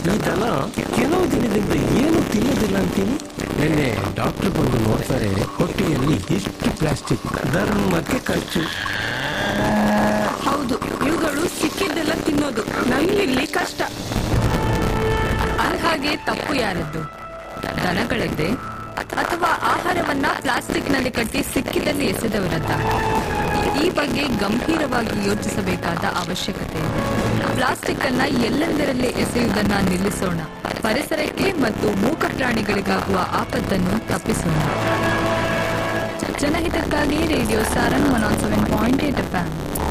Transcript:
ಈ ದನ ಕೆಲವು ದಿನದಿಂದ ಏನು ತಿನ್ನೋದಿಲ್ಲ ಅಂತೀನಿ ನಿನ್ನೆ ಡಾಕ್ಟರ್ ಬಂದು ನೋಡ್ತಾರೆ ಹೊಟ್ಟೆಯಲ್ಲಿ ಎಷ್ಟು ಪ್ಲಾಸ್ಟಿಕ್ ಧರ್ಮಕ್ಕೆ ಖರ್ಚು ಹೌದು ಇವುಗಳು ಸಿಕ್ಕಿದ್ದೆಲ್ಲ ತಿನ್ನೋದು ನಮ್ಗಿಲ್ಲಿ ಕಷ್ಟ ಹಾಗೆ ತಪ್ಪು ಯಾರದ್ದು ದನಗಳದ್ದೇ ಅಥವಾ ಆಹಾರವನ್ನ ಪ್ಲಾಸ್ಟಿಕ್ ನಲ್ಲಿ ಕಟ್ಟಿ ಸಿಕ್ಕಿದಲ್ಲಿ ಎಸೆದವರದ್ದ ಈ ಬಗ್ಗೆ ಗಂಭೀರವಾಗಿ ಯೋಚಿಸಬೇಕಾದ ಅವಶ್ಯಕತೆ ಇದೆ ಪ್ಲಾಸ್ಟಿಕ್ ಅನ್ನ ಎಲ್ಲೆಂದರಲ್ಲಿ ಎಸೆಯುವುದನ್ನ ನಿಲ್ಲಿಸೋಣ ಪರಿಸರಕ್ಕೆ ಮತ್ತು ಮೂಕ ಪ್ರಾಣಿಗಳಿಗಾಗುವ ಆಪತ್ತನ್ನು ತಪ್ಪಿಸೋಣ ಜನಹಿತಕ್ಕಾಗಿ ರೇಡಿಯೋ ಸಾರನ್ one seven point eight F